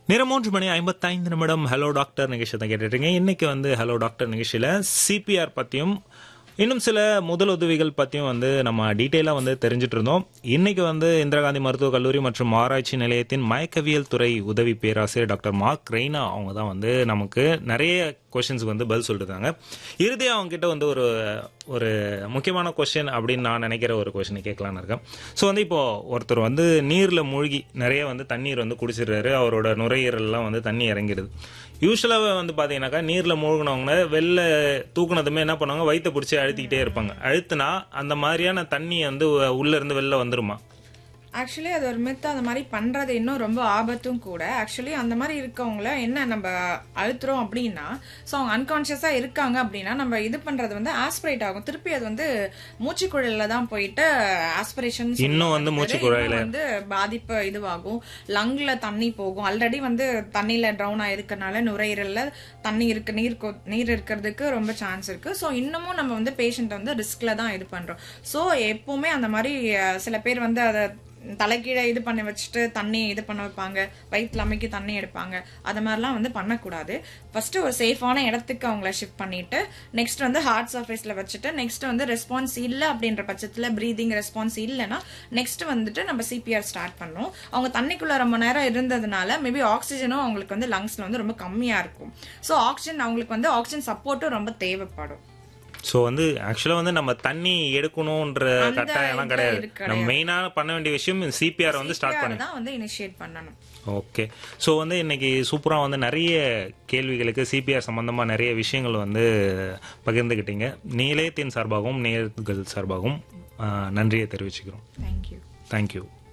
நேரம் மூன்று மணி ஐம்பத்தைந்து நிமிடம் ஹலோ டாக்டர் நிகழ்ச்சி தான் கேட்டுட்ருங்க இன்னைக்கு வந்து ஹலோ டாக்டர் நிகழ்ச்சியில் சிபிஆர் பற்றியும் இன்னும் சில முதலுதவிகள் பற்றியும் வந்து நம்ம டீட்டெயிலாக வந்து தெரிஞ்சுட்டு இருந்தோம் இன்னைக்கு வந்து இந்திரா காந்தி மருத்துவக் கல்லூரி மற்றும் ஆராய்ச்சி நிலையத்தின் மயக்கவியல் துறை உதவி பேராசிரியர் டாக்டர் மார்க் ரெய்னா அவங்க தான் வந்து நமக்கு நிறைய கொஷின்ஸ்க்கு வந்து பதில் சொல்லிருக்காங்க இறுதியாக அவங்க கிட்ட வந்து ஒரு ஒரு முக்கியமான கொஷின் அப்படின்னு நான் நினைக்கிற ஒரு கொஷினை கேட்கலான்னு இருக்கேன் ஸோ வந்து இப்போ ஒருத்தர் வந்து நீரில் மூழ்கி நிறைய வந்து தண்ணீர் வந்து குடிச்சிடுறாரு அவரோட நுரையீரல்லாம் வந்து தண்ணி இறங்கிடுது யூஸ்வலாக வந்து பார்த்தீங்கன்னாக்கா நீரில் மூழ்கினவங்க வெளில தூக்குனதுமே என்ன பண்ணுவாங்க வயிற்ற பிடிச்சி அழுத்திக்கிட்டே இருப்பாங்க அழுத்துனா அந்த மாதிரியான தண்ணி வந்து உள்ள இருந்து வெளில வந்துருமா ஆக்சுவலி அது ஒரு மித்து அந்த மாதிரி பண்றது இன்னும் ரொம்ப ஆபத்தும் கூட ஆக்சுவலி அந்த மாதிரி இருக்கவங்கள என்ன நம்ம அழுத்துறோம் அப்படின்னா ஸோ அவங்க அன்கான்ஷியஸா இருக்காங்க அப்படின்னா நம்ம இது பண்றது வந்து ஆஸ்பிரேட் ஆகும் திருப்பி அது வந்து மூச்சுக்குழல்ல தான் போயிட்டு ஆஸ்பிரேஷன் இன்னும் வந்து மூச்சுக்குழாயில- வந்து பாதிப்பு இதுவாகும் லங்ல தண்ணி போகும் ஆல்ரெடி வந்து தண்ணியில ட்ரௌன் ஆயிருக்கனால நுரையீரல்ல தண்ணி இருக்கு நீர் கொ- நீர் இருக்கிறதுக்கு ரொம்ப சான்ஸ் இருக்கு ஸோ இன்னமும் நம்ம வந்து பேஷண்ட் வந்து ரிஸ்க்ல தான் இது பண்றோம் ஸோ எப்பவுமே அந்த மாதிரி அஹ், சில பேர் வந்து அதை தலைக்கீழே இது பண்ணி வச்சுட்டு தண்ணி இது பண்ண வைப்பாங்க வயிற்றுல அமைக்கி தண்ணி எடுப்பாங்க அது மாதிரிலாம் வந்து பண்ணக்கூடாது ஃபர்ஸ்ட் ஒரு சேஃபான இடத்துக்கு அவங்கள ஷிஃப்ட் பண்ணிட்டு நெக்ஸ்ட் வந்து ஹார்ட் சர்ஃபேஸ்ல வச்சுட்டு நெக்ஸ்ட் வந்து ரெஸ்பான்ஸ் இல்லை அப்படின்ற பட்சத்துல ப்ரீதிங் ரெஸ்பான்ஸ் இல்லைன்னா நெக்ஸ்ட் வந்துட்டு நம்ம சிபிஆர் ஸ்டார்ட் பண்ணோம் அவங்க தண்ணிக்குள்ள ரொம்ப நேரம் இருந்ததுனால மேபி ஆக்சிஜனும் அவங்களுக்கு வந்து லங்ஸ்ல வந்து ரொம்ப கம்மியா இருக்கும் ஸோ ஆக்சிஜன் அவங்களுக்கு வந்து ஆக்சிஜன் சப்போர்ட்டும் ரொம்ப தேவைப்படும் ஸோ வந்து ஆக்சுவலாக வந்து நம்ம தண்ணி எடுக்கணுன்ற அந்த கட்டாயம்லாம் இது கிடையாது இருக்கு நம்ம மெயினாக பண்ண வேண்டிய விஷயம் சிபிஆர் வந்து ஸ்டார்ட் பண்ணி தான் வந்து இனிஷியேட் பண்ணணும் ஓகே ஸோ வந்து இன்னைக்கு சூப்பராக வந்து நிறைய கேள்விகளுக்கு சிபிஆர் சம்பந்தமாக நிறைய விஷயங்கள் வந்து பகிர்ந்துக்கிட்டீங்க நிலையத்தின் சார்பாகவும் நேயர்கள் சார்பாகவும் ஆஹ், நன்றியை தெரிவிச்சுக்கிறோம் தேங்க்யூ தேங்க்யூ